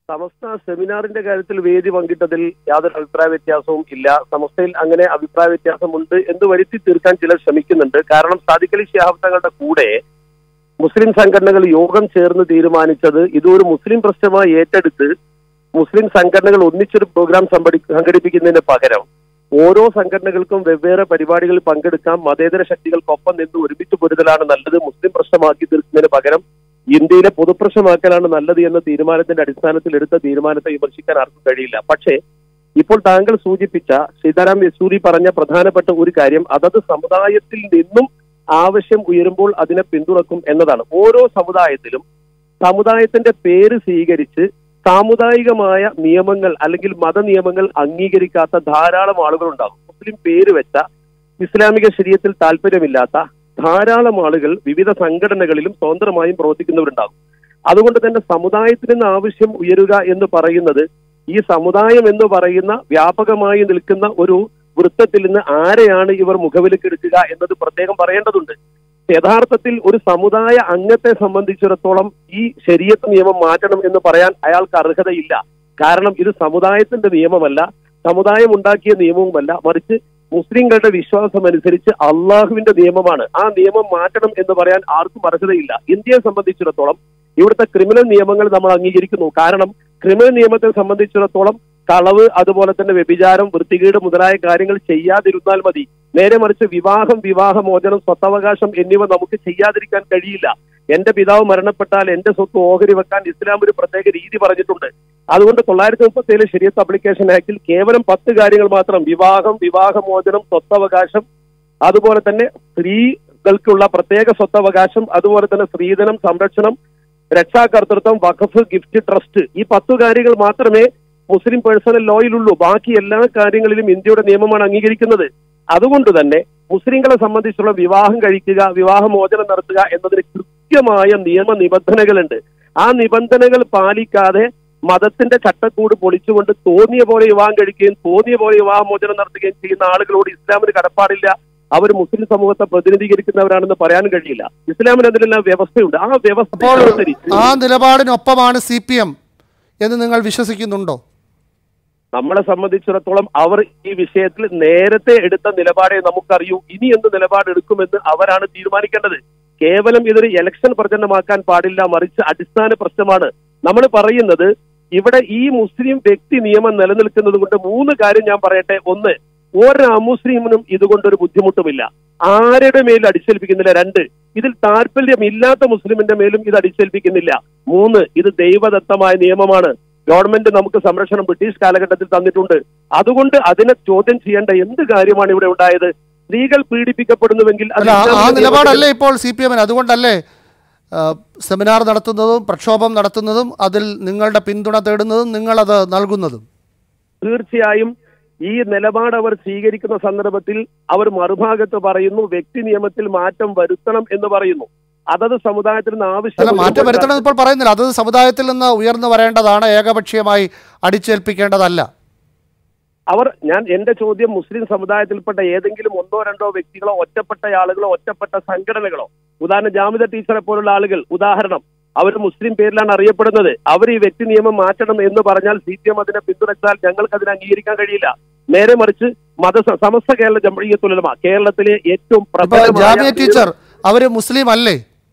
സമസ്ത സെമിനാറിന്റെ കാര്യത്തിൽ വേദി പങ്കിട്ടതിൽ യാതൊരു അഭിപ്രായ വ്യത്യാസവും ഇല്ല സമസ്തയിൽ അങ്ങനെ അഭിപ്രായ വ്യത്യാസമുണ്ട് എന്ന് വരുത്തി തീർക്കാൻ ചിലർ ശ്രമിക്കുന്നുണ്ട് കാരണം സാദിഖലി ശിഹാബ് തങ്ങളുടെ കൂടെ മുസ്ലിം സംഘടനകൾ യോഗം ചേർന്ന് തീരുമാനിച്ചത് ഇതൊരു മുസ്ലിം പ്രശ്നമായി ഏറ്റെടുത്ത് മുസ്ലിം സംഘടനകൾ ഒന്നിച്ചൊരു പ്രോഗ്രാം സംഘടി- സംഘടിപ്പിക്കുന്നതിന് പകരം ഓരോ സംഘടനകൾക്കും വെവ്വേറെ പരിപാടികളിൽ പങ്കെടുക്കാം മതേതര ശക്തികൾക്കൊപ്പം നിന്ന് ഒരുമിച്ച് പൊരുതലാണ് നല്ലത് മുസ്ലിം പ്രശ്നമാക്കി തീർക്കുന്നതിന് പകരം ഇന്ത്യയിലെ പൊതുപ്രശ്നമാക്കലാണ് നല്ലത് എന്ന തീരുമാനത്തിന്റെ അടിസ്ഥാനത്തിൽ എടുത്ത തീരുമാനത്തെ വിമർശിക്കാൻ ആർക്കും കഴിയില്ല പക്ഷേ ഇപ്പോൾ താങ്കൾ സൂചിപ്പിച്ച സീതാറാം യെച്ചൂരി പറഞ്ഞ പ്രധാനപ്പെട്ട ഒരു കാര്യം അതത് സമുദായത്തിൽ നിന്നും ആവശ്യം ഉയരുമ്പോൾ അതിനെ പിന്തുണക്കും എന്നതാണ് ഓരോ സമുദായത്തിലും സമുദായത്തിന്റെ പേര് സ്വീകരിച്ച് സാമുദായികമായ നിയമങ്ങൾ അല്ലെങ്കിൽ മതനിയമങ്ങൾ അംഗീകരിക്കാത്ത ധാരാളം ആളുകൾ ഉണ്ടാകും മുസ്ലിം പേര് വെച്ച ഇസ്ലാമിക ശരീരത്തിൽ താല്പര്യമില്ലാത്ത ധാരാളം ആളുകൾ വിവിധ സംഘടനകളിലും സ്വതന്ത്രമായും പ്രവർത്തിക്കുന്നവരുണ്ടാകും അതുകൊണ്ട് തന്നെ സമുദായത്തിൽ നിന്ന് ആവശ്യം ഉയരുക എന്ന് പറയുന്നത് ഈ സമുദായം എന്ന് പറയുന്ന വ്യാപകമായി നിൽക്കുന്ന ഒരു വൃത്തത്തിൽ നിന്ന് ആരെയാണ് ഇവർ മുഖവിലക്കെടുക്കുക എന്നത് പ്രത്യേകം പറയേണ്ടതുണ്ട് യഥാർത്ഥത്തിൽ ഒരു സമുദായ അംഗത്തെ സംബന്ധിച്ചിടത്തോളം ഈ ശരീരത്ത് നിയമം മാറ്റണം എന്ന് പറയാൻ അയാൾക്ക് അർഹതയില്ല കാരണം ഇത് സമുദായത്തിന്റെ നിയമമല്ല സമുദായം ഉണ്ടാക്കിയ നിയമവുമല്ല മറിച്ച് മുസ്ലിങ്ങളുടെ വിശ്വാസം അനുസരിച്ച് അള്ളാഹുവിന്റെ നിയമമാണ് ആ നിയമം മാറ്റണം എന്ന് പറയാൻ ആർക്കും അർഹതയില്ല ഇന്ത്യയെ സംബന്ധിച്ചിടത്തോളം ഇവിടുത്തെ ക്രിമിനൽ നിയമങ്ങൾ നമ്മൾ അംഗീകരിക്കുന്നു കാരണം ക്രിമിനൽ നിയമത്തെ സംബന്ധിച്ചിടത്തോളം കളവ് അതുപോലെ തന്നെ വ്യഭിചാരം വൃത്തികേട് മുതലായ കാര്യങ്ങൾ ചെയ്യാതിരുന്നാൽ മതി നേരെ മറിച്ച് വിവാഹം വിവാഹമോചനം സ്വത്തവകാശം എന്നിവ നമുക്ക് ചെയ്യാതിരിക്കാൻ കഴിയില്ല എന്റെ പിതാവ് മരണപ്പെട്ടാൽ എന്റെ സ്വത്ത് ഓഹരി വെക്കാൻ ഇസ്ലാം ഒരു പ്രത്യേക രീതി പറഞ്ഞിട്ടുണ്ട് അതുകൊണ്ട് തൊള്ളായിരത്തി മുപ്പത്തി ഏഴ് ശരിയത്ത് അപ്ലിക്കേഷൻ ആക്ടിൽ കേവലം പത്ത് കാര്യങ്ങൾ മാത്രം വിവാഹം വിവാഹമോചനം സ്വത്തവകാശം അതുപോലെ തന്നെ സ്ത്രീകൾക്കുള്ള പ്രത്യേക സ്വത്തവകാശം അതുപോലെ തന്നെ സ്ത്രീധനം സംരക്ഷണം രക്ഷാകർതൃത്വം വഖഫ് ഗിഫ്റ്റ് ട്രസ്റ്റ് ഈ പത്തു കാര്യങ്ങൾ മാത്രമേ മുസ്ലിം പേഴ്സണൽ ലോയിലുള്ളൂ ബാക്കി എല്ലാ കാര്യങ്ങളിലും ഇന്ത്യയുടെ നിയമമാണ് അംഗീകരിക്കുന്നത് അതുകൊണ്ട് തന്നെ മുസ്ലിങ്ങളെ സംബന്ധിച്ചുള്ള വിവാഹം കഴിക്കുക വിവാഹമോചനം നടത്തുക എന്നതിന് കൃത്യമായ നിയമ നിബന്ധനകളുണ്ട് ആ നിബന്ധനകൾ പാലിക്കാതെ മതത്തിന്റെ ചട്ടക്കൂട് പൊളിച്ചുകൊണ്ട് തോന്നിയ പോലെ വിവാഹം കഴിക്കുകയും തോന്നിയ പോലെ വിവാഹമോചനം നടത്തുകയും ചെയ്യുന്ന ആളുകളോട് ഇസ്ലാമിന് കടപ്പാടില്ല അവർ മുസ്ലിം സമൂഹത്തെ പ്രതിനിധീകരിക്കുന്നവരാണെന്ന് പറയാൻ കഴിയില്ല ഇസ്ലാമിന് അതിലെല്ലാം വ്യവസ്ഥയുണ്ട് ആ വ്യവസ്ഥ അപ്പോൾ അനുസരിച്ച് ആ നിലപാടിനൊപ്പമാണ് സി പി എം എന്ന് നിങ്ങൾ വിശ്വസിക്കുന്നുണ്ടോ നമ്മളെ സംബന്ധിച്ചിടത്തോളം അവർ ഈ വിഷയത്തിൽ നേരത്തെ എടുത്ത നിലപാടേ നമുക്കറിയൂ ഇനി എന്ത് നിലപാടെടുക്കുമെന്ന് അവരാണ് തീരുമാനിക്കേണ്ടത് കേവലം ഇതൊരു ഇലക്ഷൻ പ്രചരണമാക്കാൻ പാടില്ല മറിച്ച് അടിസ്ഥാന പ്രശ്നമാണ് നമ്മൾ പറയുന്നത് ഇവിടെ ഈ മുസ്ലിം വ്യക്തി നിയമം നിലനിൽക്കുന്നത് കൊണ്ട് മൂന്ന് കാര്യം ഞാൻ പറയട്ടെ ഒന്ന് ഒരു അമുസ്ലിമിനും ഇതുകൊണ്ടൊരു ബുദ്ധിമുട്ടുമില്ല ആരുടെ മേലും അടിച്ചേൽപ്പിക്കുന്നില്ല രണ്ട് ഇതിൽ താല്പര്യമില്ലാത്ത മുസ്ലിമിന്റെ മേലും ഇത് അടിച്ചേൽപ്പിക്കുന്നില്ല മൂന്ന് ഇത് ദൈവദത്തമായ നിയമമാണ് ഗവൺമെന്റ് നമുക്ക് സംരക്ഷണം ബ്രിട്ടീഷ് കാലഘട്ടത്തിൽ തന്നിട്ടുണ്ട് അതുകൊണ്ട് അതിനെ ചോദ്യം ചെയ്യേണ്ട എന്ത് കാര്യമാണ് ഇവിടെ ഉണ്ടായത് സ്ത്രീകൾ പീഡിപ്പിക്കപ്പെടുന്നുവെങ്കിൽ അത് അല്ല ആ- ആ ഇസ്ലാമിക നിലപാടല്ലേ ഇപ്പോൾ സി പി എമ്മിന് അതുകൊണ്ടല്ലേ ആ, സെമിനാർ നടത്തുന്നതും പ്രക്ഷോഭം നടത്തുന്നതും അതിൽ നിങ്ങളുടെ പിന്തുണ തേടുന്നതും നിങ്ങളത് നൽകുന്നതും തീർച്ചയായും ഈ നിലപാട് അവർ സ്വീകരിക്കുന്ന സന്ദർഭത്തിൽ അവർ മറുഭാഗത്ത് പറയുന്നു വ്യക്തി നിയമത്തിൽ മാറ്റം വരുത്തണം എന്ന് പറയുന്നു അതത് സമുദായത്തിൽ നിന്ന് അല്ല മാറ്റം ആവശ്യം വരുത്തണം എന്ന് ഇപ്പോൾ പറയുന്നില്ല അത് സമുദായത്തിൽ നിന്ന് ഉയർന്നു വരേണ്ടതാണ് ഏകപക്ഷീയമായി അടിച്ചേൽപ്പിക്കേണ്ടതല്ല അവർ ഞാൻ എന്റെ ചോദ്യം മുസ്ലിം സമുദായത്തിൽപ്പെട്ട ഏതെങ്കിലും ഒന്നോ രണ്ടോ വ്യക്തികളോ ഒറ്റപ്പെട്ട ആളുകളോ ഒറ്റപ്പെട്ട സംഘടനകളോ ഉദാഹരണം ജാമിത ടീച്ചറെ പോലുള്ള ആളുകൾ ഉദാഹരണം അവർ മുസ്ലിം പേരിലാണ് അറിയപ്പെടുന്നത് അവർ ഈ വ്യക്തി നിയമം മാറ്റണം എന്ന് പറഞ്ഞാൽ സി പി എം അതിനെ പിന്തുണച്ചാൽ ഞങ്ങൾക്ക് അതിനെ അംഗീകരിക്കാൻ കഴിയില്ല നേരെ മറിച്ച് മത സമസ്ത കേരള ജംഹീയത്തുലമ കേരളത്തിലെ ഏറ്റവും ഇപ്പൊ പ്രബലമായ ജാമിയ ടീച്ചർ അവര് മുസ്ലിം അല്ലേ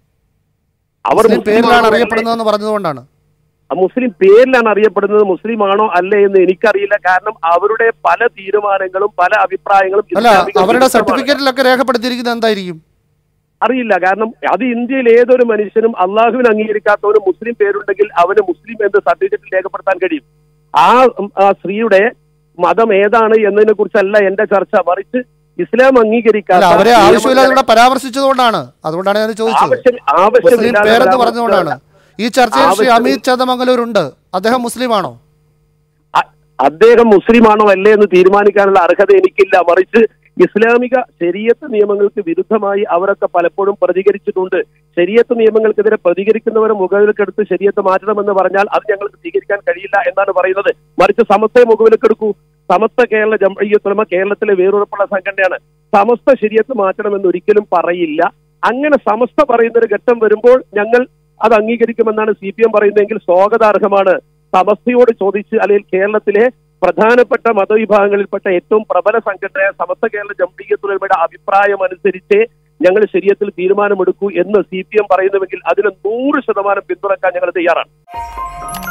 അവർ മുസ്ലിം പേരിലാണ് മുസ്ലിമാണോ അറിയപ്പെടുന്നതെന്ന് പറഞ്ഞതുകൊണ്ടാണ് മുസ്ലിം പേരിലാണ് അറിയപ്പെടുന്നത് മുസ്ലിം ആണോ അല്ലേ എന്ന് എനിക്കറിയില്ല കാരണം അവരുടെ പല തീരുമാനങ്ങളും പല അഭിപ്രായങ്ങളും അല്ല ഇസ്ലാമിക അവരുടെ വിരുദ്ധമാണ്. സർട്ടിഫിക്കറ്റിലൊക്കെ രേഖപ്പെടുത്തിയിരിക്കുന്നത് എന്തായിരിക്കും അറിയില്ല കാരണം അത് ഇന്ത്യയിൽ ഏതൊരു മനുഷ്യനും അള്ളാഹുവിന് അംഗീകരിക്കാത്ത ഒരു മുസ്ലിം പേരുണ്ടെങ്കിൽ അവന് മുസ്ലിം എന്ന് സർട്ടിഫിക്കറ്റിൽ രേഖപ്പെടുത്താൻ കഴിയും ആ ഉം, ആ സ്ത്രീയുടെ മതം ഏതാണ് എന്നതിനെ കുറിച്ചല്ല എന്റെ ചർച്ച മറിച്ച് ഇസ്ലാം അല്ല അംഗീകരിക്കാത്ത അവരെ ആവശ്യമില്ലാതെ നിയമങ്ങളെ- ഇവിടെ പരാമർശിച്ചതുകൊണ്ടാണ് അതുകൊണ്ടാണ് ഞാൻ ചോദിച്ചത് ആവശ്യം മുസ്ലിം ആവശ്യമില്ലാതെ പേരെന്ന് പറഞ്ഞുകൊണ്ടാണ് ഈ ചർച്ചയിൽ ശ്രീ ആവശ്യം- അമിത് ചതമംഗലൂർ ഉണ്ട് അദ്ദേഹം മുസ്ലിമാണോ അ- അദ്ദേഹം മുസ്ലിമാണോ അല്ലേ എന്ന് തീരുമാനിക്കാനുള്ള അർഹത എനിക്കില്ല മറിച്ച് ഇസ്ലാമിക ശരീഅത്ത് നിയമങ്ങൾക്ക് വിരുദ്ധമായി അവരൊക്കെ പലപ്പോഴും പ്രതികരിച്ചിട്ടുണ്ട് ശരീഅത്ത് നിയമങ്ങൾക്കെതിരെ പ്രതികരിക്കുന്നവരെ മുഖവിലക്കെടുത്ത് ശരീഅത്ത് മാറ്റണമെന്ന് പറഞ്ഞാൽ അത് ഞങ്ങൾക്ക് സ്വീകരിക്കാൻ കഴിയില്ല എന്നാണ് പറയുന്നത് മറിച്ച് സമസ്തയെ മുഖവിലക്കെടുക്കൂ സമസ്ത കേരള ജംഇയ്യത്തുലമ കേരളത്തിലെ വേറുറപ്പുള്ള സംഘടനയാണ് സമസ്ത ശരീഅത്ത് മാറ്റണമെന്ന് ഒരിക്കലും പറയില്ല അങ്ങനെ സമസ്ത പറയുന്ന ഒരു ഘട്ടം വരുമ്പോൾ ഞങ്ങൾ അത് അംഗീകരിക്കുമെന്നാണ് സി പി എം പറയുന്നതെങ്കിൽ സ്വാഗതാർഹമാണ് സമസ്തയോട് ചോദിച്ച് അല്ലെങ്കിൽ കേരളത്തിലെ പ്രധാനപ്പെട്ട മതവിഭാഗങ്ങളിൽപ്പെട്ട ഏറ്റവും പ്രബല സംഘടനയായ സമസ്ത കേരള ജംഹീയത്തുലമയുടെ അഭിപ്രായം അനുസരിച്ച് ഞങ്ങൾ ശരീരത്തിൽ തീരുമാനമെടുക്കൂ എന്ന് സി പി എം പറയുന്നുവെങ്കിൽ അതിന് നൂറ് ശതമാനം പിന്തുണക്കാൻ ഞങ്ങൾ തയ്യാറാണ്